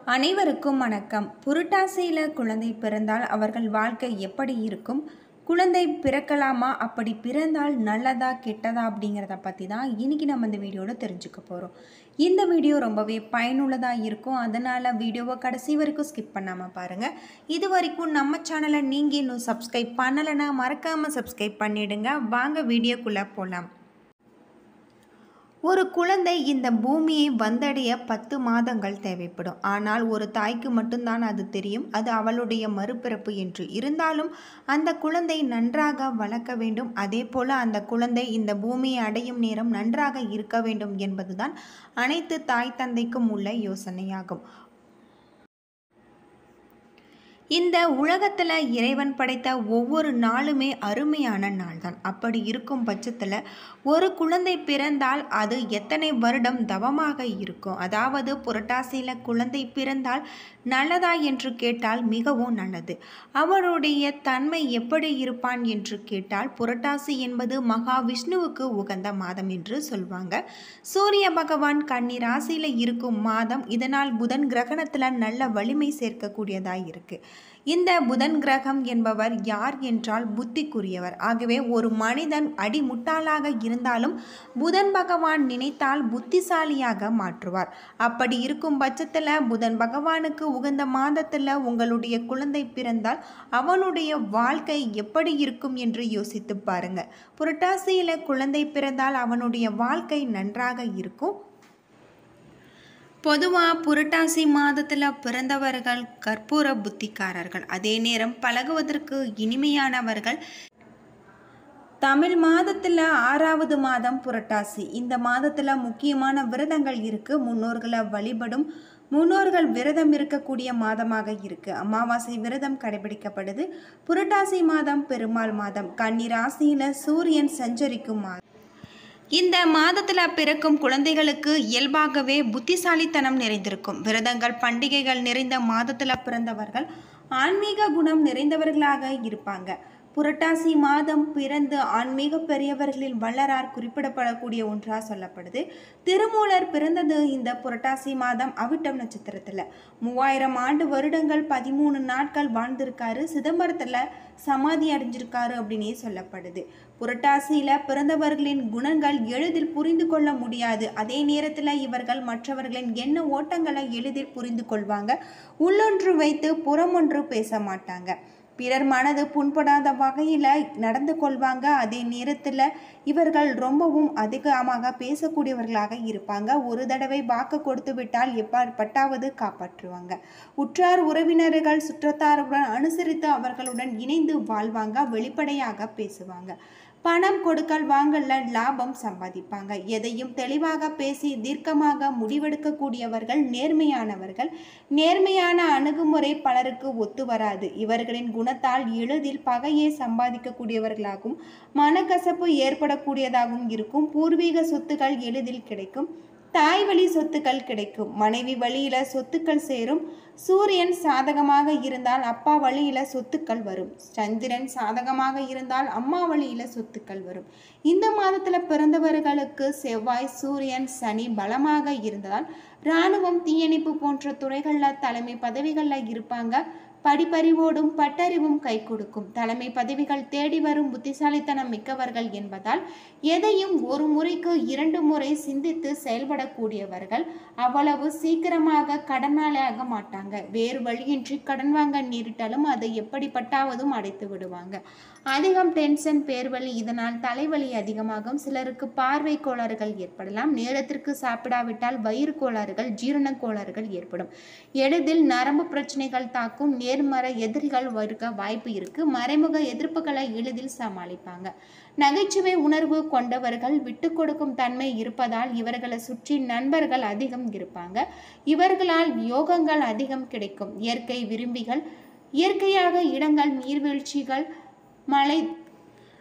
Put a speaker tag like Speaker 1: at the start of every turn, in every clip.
Speaker 1: அனைவருக்கும் வணக்கம் புரட்டாசியில் குழந்தை பிறந்தால் அவர்கள் வாழ்க்கை எப்படி இருக்கும் குழந்தை பிறக்கலாமா அப்படி பிறந்தால் நல்லதா கெட்டதா அப்படிங்கிறத பற்றி தான் இன்றைக்கி நம்ம இந்த வீடியோவில் தெரிஞ்சுக்க போகிறோம் இந்த வீடியோ ரொம்பவே பயனுள்ளதாக இருக்கும் அதனால் வீடியோவை கடைசி வரைக்கும் ஸ்கிப் பண்ணாமல் பாருங்கள் இது வரைக்கும் நம்ம சேனலை நீங்கள் இன்னும் சப்ஸ்கிரைப் பண்ணலைன்னா மறக்காமல் சப்ஸ்கிரைப் பண்ணிடுங்க வாங்க வீடியோக்குள்ளே போகலாம் ஒரு குழந்தை இந்த பூமியை வந்தடைய பத்து மாதங்கள் தேவைப்படும் ஆனால் ஒரு தாய்க்கு மட்டும்தான் அது தெரியும் அது அவளுடைய மறுபிறப்பு என்று இருந்தாலும் அந்த குழந்தை நன்றாக வளர்க்க வேண்டும் அதே போல அந்த குழந்தை இந்த பூமியை அடையும் நேரம் நன்றாக இருக்க வேண்டும் என்பதுதான் அனைத்து தாய் தந்தைக்கும் உள்ள யோசனையாகும் இந்த உலகத்தில் இறைவன் படைத்த ஒவ்வொரு நாளுமே அருமையான நாள் தான் அப்படி இருக்கும் பட்சத்தில் ஒரு குழந்தை பிறந்தால் அது எத்தனை வருடம் தவமாக இருக்கும் அதாவது புரட்டாசியில் குழந்தை பிறந்தால் நல்லதா என்று கேட்டால் மிகவும் நல்லது அவருடைய தன்மை எப்படி இருப்பான் என்று கேட்டால் புரட்டாசி என்பது மகாவிஷ்ணுவுக்கு உகந்த மாதம் என்று சொல்வாங்க சூரிய பகவான் கன்னி ராசியில் இருக்கும் மாதம் இதனால் புதன் கிரகணத்தில் நல்ல வலிமை சேர்க்கக்கூடியதாக இருக்குது இந்த புதன் கிரகம் என்பவர் யார் என்றால் புத்திக்குரியவர் ஆகவே ஒரு மனிதன் அடிமுட்டாளாக இருந்தாலும் புதன் பகவான் நினைத்தால் புத்திசாலியாக மாற்றுவார் அப்படி இருக்கும் பட்சத்தில் புதன் பகவானுக்கு உகந்த மாதத்தில் உங்களுடைய குழந்தை பிறந்தால் அவனுடைய வாழ்க்கை எப்படி இருக்கும் என்று யோசித்து பாருங்க புரட்டாசியில் குழந்தை பிறந்தால் அவனுடைய வாழ்க்கை நன்றாக இருக்கும் பொதுவாக புரட்டாசி மாதத்தில் பிறந்தவர்கள் கற்பூர புத்திக்காரர்கள் அதே நேரம் பழகுவதற்கு இனிமையானவர்கள் தமிழ் மாதத்தில் ஆறாவது மாதம் புரட்டாசி இந்த மாதத்தில் முக்கியமான விரதங்கள் இருக்குது முன்னோர்களை வழிபடும் முன்னோர்கள் விரதம் இருக்கக்கூடிய மாதமாக இருக்கு அமாவாசை விரதம் கடைபிடிக்கப்படுது புரட்டாசி மாதம் பெருமாள் மாதம் கன்னி ராசியில் சூரியன் சஞ்சரிக்கும் மாதம் இந்த மாதத்தில் பிறக்கும் குழந்தைகளுக்கு இயல்பாகவே புத்திசாலித்தனம் நிறைந்திருக்கும் விரதங்கள் பண்டிகைகள் நிறைந்த மாதத்தில் பிறந்தவர்கள் ஆன்மீக குணம் நிறைந்தவர்களாக இருப்பாங்க புரட்டாசி மாதம் பிறந்து ஆன்மீக பெரியவர்களில் வள்ளரார் குறிப்பிடப்படக்கூடிய ஒன்றாக சொல்லப்படுது திருமூலர் பிறந்தது இந்த புரட்டாசி மாதம் அவிட்டம் நட்சத்திரத்தில் மூவாயிரம் ஆண்டு வருடங்கள் பதிமூணு நாட்கள் வாழ்ந்திருக்காரு சிதம்பரத்தில் சமாதி அடைஞ்சிருக்காரு அப்படின்னே சொல்லப்படுது புரட்டாசியில் பிறந்தவர்களின் குணங்கள் எளிதில் புரிந்து கொள்ள முடியாது அதே நேரத்தில் இவர்கள் மற்றவர்களின் எண்ண ஓட்டங்களை எளிதில் புரிந்து கொள்வாங்க உள்ளொன்று வைத்து புறமொன்று பேச மாட்டாங்க பிறர் மனது புண்படாத வகையில் நடந்து கொள்வாங்க அதே நேரத்தில் இவர்கள் ரொம்பவும் அதிகமாக பேசக்கூடியவர்களாக இருப்பாங்க ஒரு தடவை வாக்கு கொடுத்து விட்டால் எப்பாற்பட்டாவது காப்பாற்றுவாங்க உற்றார் உறவினர்கள் சுற்றத்தாருடன் அனுசரித்து அவர்களுடன் இணைந்து வாழ்வாங்க வெளிப்படையாக பேசுவாங்க பணம் கொடுக்கல் வாங்கல லாபம் சம்பாதிப்பாங்க எதையும் தெளிவாக பேசி தீர்க்கமாக முடிவெடுக்கக்கூடியவர்கள் நேர்மையானவர்கள் நேர்மையான அணுகுமுறை பலருக்கு ஒத்து வராது இவர்களின் குணத்தால் எளிதில் பகையை சம்பாதிக்கக்கூடியவர்களாகவும் மனக்கசப்பு ஏற்படக்கூடியதாகவும் இருக்கும் பூர்வீக சொத்துக்கள் எளிதில் கிடைக்கும் தாய் வழி சொத்துக்கள் கிடைக்கும் மனைவி வழியில சொத்துக்கள் சேரும் சூரியன் சாதகமாக இருந்தால் அப்பா வழியில சொத்துக்கள் வரும் சந்திரன் சாதகமாக இருந்தால் அம்மா வழியில சொத்துக்கள் வரும் இந்த மாதத்துல பிறந்தவர்களுக்கு செவ்வாய் சூரியன் சனி பலமாக இருந்தால் இராணுவம் தீயணைப்பு போன்ற துறைகளில் தலைமை பதவிகளில் இருப்பாங்க படிப்பறிவோடும் பட்டறிவும் கை கொடுக்கும் தலைமை பதவிகள் தேடி வரும் புத்திசாலித்தனம் மிக்கவர்கள் என்பதால் எதையும் ஒரு முறைக்கு இரண்டு முறை சிந்தித்து செயல்படக்கூடியவர்கள் அவ்வளவு சீக்கிரமாக கடனாளியாக மாட்டாங்க வேறு வழியின்றி கடன் வாங்க நேரிட்டாலும் அதை எப்படிப்பட்டாவதும் அடைத்து விடுவாங்க அதிகம் டென்ஷன் பேர்வழி இதனால் தலைவலி அதிகமாகும் சிலருக்கு பார்வை கோளாறுகள் ஏற்படலாம் நேரத்திற்கு சாப்பிடாவிட்டால் வயிறு கோளாறுகள் ஜீரண கோளாறுகள் ஏற்படும் எளிதில் நரம்பு பிரச்சனைகள் தாக்கும் நேர்மறை எதிரிகள் இருக்க வாய்ப்பு இருக்கு மறைமுக எதிர்ப்புகளை எளிதில் சமாளிப்பாங்க நகைச்சுவை உணர்வு கொண்டவர்கள் விட்டு கொடுக்கும் தன்மை இருப்பதால் இவர்களை சுற்றி நண்பர்கள் அதிகம் இருப்பாங்க இவர்களால் யோகங்கள் அதிகம் கிடைக்கும் இயற்கை விரும்பிகள் இயற்கையாக இடங்கள் நீர்வீழ்ச்சிகள் மலை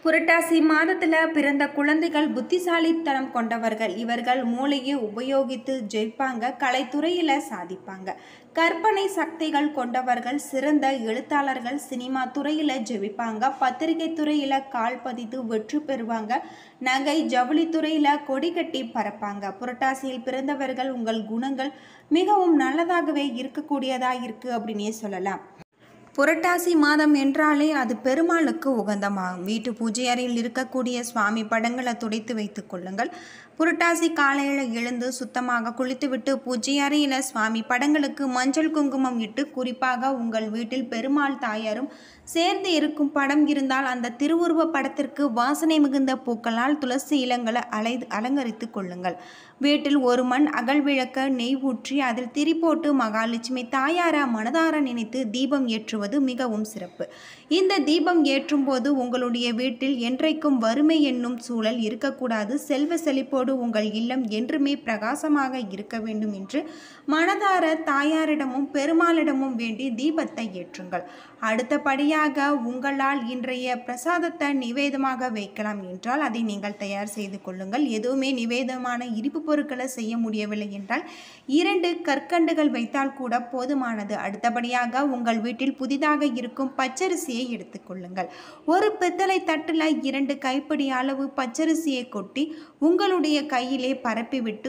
Speaker 1: புரட்டாசி மாதத்தில் பிறந்த குழந்தைகள் புத்திசாலித்தனம் கொண்டவர்கள் இவர்கள் மூளையை உபயோகித்து ஜெயிப்பாங்க கலைத்துறையில் சாதிப்பாங்க கற்பனை சக்திகள் கொண்டவர்கள் சிறந்த எழுத்தாளர்கள் சினிமா துறையில் ஜெயிப்பாங்க பத்திரிகை துறையில் கால் பதித்து வெற்றி பெறுவாங்க நகை ஜவுளி துறையில் கொடி கட்டி பறப்பாங்க புரட்டாசியில் பிறந்தவர்கள் உங்கள் குணங்கள் மிகவும் நல்லதாகவே இருக்கக்கூடியதாக இருக்குது அப்படின்னே சொல்லலாம் புரட்டாசி மாதம் என்றாலே அது பெருமாளுக்கு உகந்தமாகும் வீட்டு பூஜை அறையில் இருக்கக்கூடிய சுவாமி படங்களை துடைத்து வைத்துக் கொள்ளுங்கள் புரட்டாசி காலையில் எழுந்து சுத்தமாக குளித்துவிட்டு பூஜை அறையில் சுவாமி படங்களுக்கு மஞ்சள் குங்குமம் இட்டு குறிப்பாக உங்கள் வீட்டில் பெருமாள் தாயாரும் சேர்ந்து இருக்கும் படம் இருந்தால் அந்த திருவுருவ படத்திற்கு வாசனை மிகுந்த பூக்களால் துளசி இலங்களை அலை அலங்கரித்து கொள்ளுங்கள் வீட்டில் ஒரு மண் அகல் விளக்க நெய் ஊற்றி அதில் திரி போட்டு மகாலட்சுமி தாயார மனதார நினைத்து தீபம் ஏற்றுவது மிகவும் சிறப்பு இந்த தீபம் ஏற்றும் போது உங்களுடைய வீட்டில் என்றைக்கும் வறுமை என்னும் சூழல் இருக்கக்கூடாது செல்வ செழிப்போடு உங்கள் இல்லம் என்றுமே பிரகாசமாக இருக்க வேண்டும் என்று மனதார தாயாரிடமும் பெருமாளிடமும் வேண்டி தீபத்தை ஏற்றுங்கள் அடுத்தபடியாக உங்களால் இன்றைய பிரசாதத்தை நிவேதமாக வைக்கலாம் என்றால் அதை நீங்கள் தயார் செய்து கொள்ளுங்கள் எதுவுமே நிவேதமான இனிப்பு பொருட்களை செய்ய முடியவில்லை என்றால் இரண்டு கற்கண்டுகள் வைத்தால் கூட போதுமானது அடுத்தபடியாக உங்கள் வீட்டில் புதிதாக இருக்கும் பச்சரிசியை எடுத்துக்கொள்ளுங்கள் ஒரு பித்தளை தட்டில் இரண்டு கைப்பிடி அளவு பச்சரிசியை கொட்டி உங்களுடைய கையிலே பரப்பிவிட்டு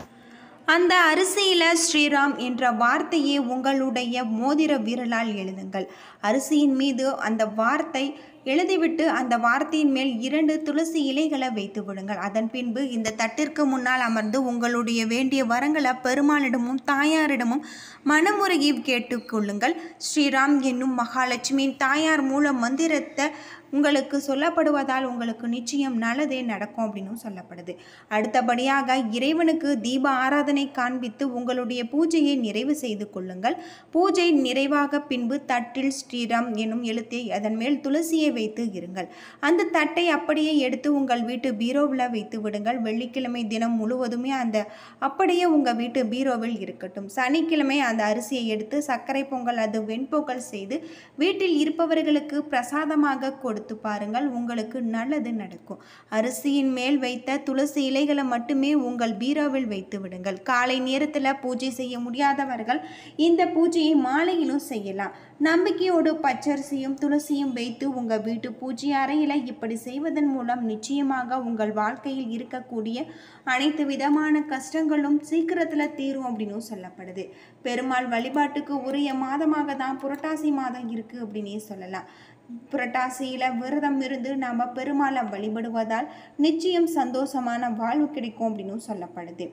Speaker 1: அந்த அரிசியில் ஸ்ரீராம் என்ற வார்த்தையை உங்களுடைய மோதிர விரலால் எழுதுங்கள் அரிசியின் மீது அந்த வார்த்தை எழுதிவிட்டு அந்த வார்த்தையின் மேல் இரண்டு துளசி இலைகளை வைத்து விடுங்கள் அதன் பின்பு இந்த தட்டிற்கு முன்னால் அமர்ந்து உங்களுடைய வேண்டிய வரங்களை பெருமாளிடமும் தாயாரிடமும் மனமுறையை கேட்டுக்கொள்ளுங்கள் ஸ்ரீராம் என்னும் மகாலட்சுமியின் தாயார் மூல மந்திரத்தை உங்களுக்கு சொல்லப்படுவதால் உங்களுக்கு நிச்சயம் நல்லதே நடக்கும் அப்படின்னு சொல்லப்படுது அடுத்தபடியாக இறைவனுக்கு தீப ஆராதனை காண்பித்து உங்களுடைய பூஜையை நிறைவு செய்து கொள்ளுங்கள் பூஜை நிறைவாக பின்பு தட்டில் ஸ்ரீராம் என்னும் எழுத்தை அதன் மேல் துளசியை வைத்து இருங்கள் அந்த தட்டை அப்படியே எடுத்து உங்கள் வீட்டு பீரோவில் வைத்து விடுங்கள் வெள்ளிக்கிழமை தினம் முழுவதுமே அந்த அப்படியே உங்கள் வீட்டு பீரோவில் இருக்கட்டும் சனிக்கிழமை அந்த அரிசியை எடுத்து சர்க்கரை பொங்கல் அது வெண்பொங்கல் செய்து வீட்டில் இருப்பவர்களுக்கு பிரசாதமாக கொடுத்து பாருங்கள் உங்களுக்கு நல்லது நடக்கும் அரிசியின் மேல் வைத்த துளசி இலைகளை மட்டுமே உங்கள் பீரோவில் வைத்து விடுங்கள் காலை நேரத்தில் பூஜை செய்ய முடியாதவர்கள் இந்த பூஜையை மாலையிலும் செய்யலாம் நம்பிக்கையோடு பச்சரிசியும் துளசியும் வைத்து உங்கள் வீட்டு பூஜை அறையில் இப்படி செய்வதன் மூலம் நிச்சயமாக உங்கள் வாழ்க்கையில் இருக்கக்கூடிய அனைத்து விதமான கஷ்டங்களும் சீக்கிரத்தில் தீரும் அப்படின்னு சொல்லப்படுது பெருமாள் வழிபாட்டுக்கு உரிய மாதமாக தான் புரட்டாசி மாதம் இருக்குது அப்படின்னே சொல்லலாம் புரட்டாசியில் விரதம் இருந்து நாம் பெருமாளை வழிபடுவதால் நிச்சயம் சந்தோஷமான வாழ்வு கிடைக்கும் அப்படின்னு சொல்லப்படுது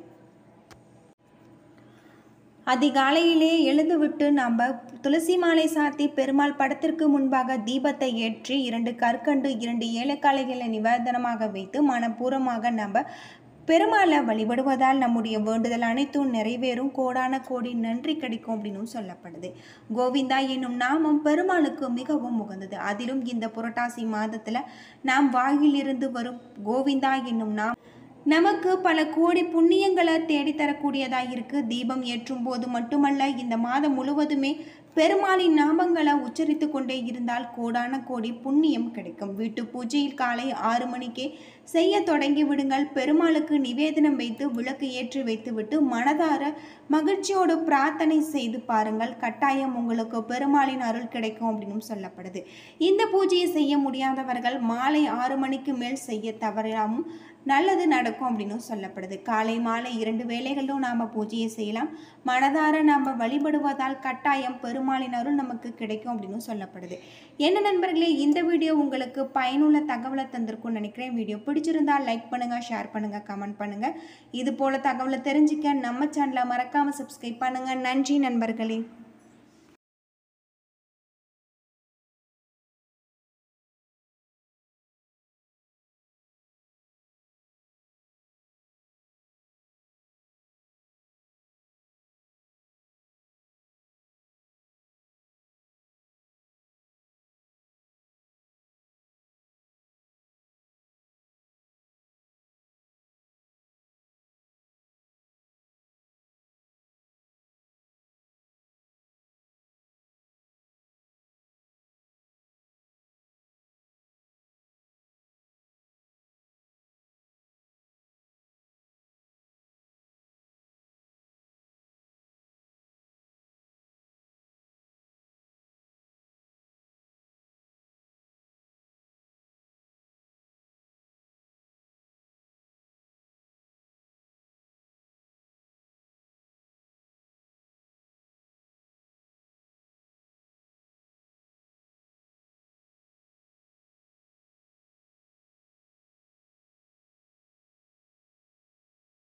Speaker 1: அதிகாலையிலே எழுந்துவிட்டு நம்ம துளசி மாலை சாத்தி பெருமாள் படத்திற்கு முன்பாக தீபத்தை ஏற்றி இரண்டு கற்கண்டு இரண்டு ஏலக்காலைகளை நிவேதனமாக வைத்து மனப்பூர்வமாக நம்ம பெருமாளை வழிபடுவதால் நம்முடைய வேண்டுதல் அனைத்தும் நிறைவேறும் கோடான கோடி நன்றி கிடைக்கும் அப்படின்னு சொல்லப்படுது கோவிந்தா என்னும் நாமம் பெருமாளுக்கு மிகவும் உகந்தது அதிலும் இந்த புரட்டாசி மாதத்தில் நாம் வாயிலிருந்து வரும் கோவிந்தா என்னும் நாம் நமக்கு பல கோடி புண்ணியங்களை தேடித்தரக்கூடியதாக இருக்குது தீபம் ஏற்றும் போது மட்டுமல்ல இந்த மாதம் முழுவதுமே பெருமாளின் நாமங்களை உச்சரித்து கொண்டே இருந்தால் கோடான கோடி புண்ணியம் கிடைக்கும் வீட்டு பூஜையில் காலை ஆறு மணிக்கே செய்ய தொடங்கி விடுங்கள் பெருமாளுக்கு நிவேதனம் வைத்து விளக்கு ஏற்றி வைத்துவிட்டு மனதார மகிழ்ச்சியோடு பிரார்த்தனை செய்து பாருங்கள் கட்டாயம் உங்களுக்கு பெருமாளின் அருள் கிடைக்கும் அப்படின்னு சொல்லப்படுது இந்த பூஜையை செய்ய முடியாதவர்கள் மாலை ஆறு மணிக்கு மேல் செய்ய தவறாமும் நல்லது நடக்கும் அப்படின்னு சொல்லப்படுது காலை மாலை இரண்டு வேளைகளிலும் நாம் பூஜையை செய்யலாம் மனதார நாம் வழிபடுவதால் கட்டாயம் பெருமாளின் அருள் நமக்கு கிடைக்கும் அப்படின்னு சொல்லப்படுது என்ன நண்பர்களே இந்த வீடியோ உங்களுக்கு பயனுள்ள தகவலை தந்திருக்கும்னு நினைக்கிறேன் வீடியோ பிடிச்சிருந்தா லைக் பண்ணுங்கள் ஷேர் பண்ணுங்கள் கமெண்ட் பண்ணுங்கள் இது போல் தகவலை தெரிஞ்சுக்க நம்ம சேனலை மறக்காமல் சப்ஸ்கிரைப் பண்ணுங்கள் நன்றி நண்பர்களே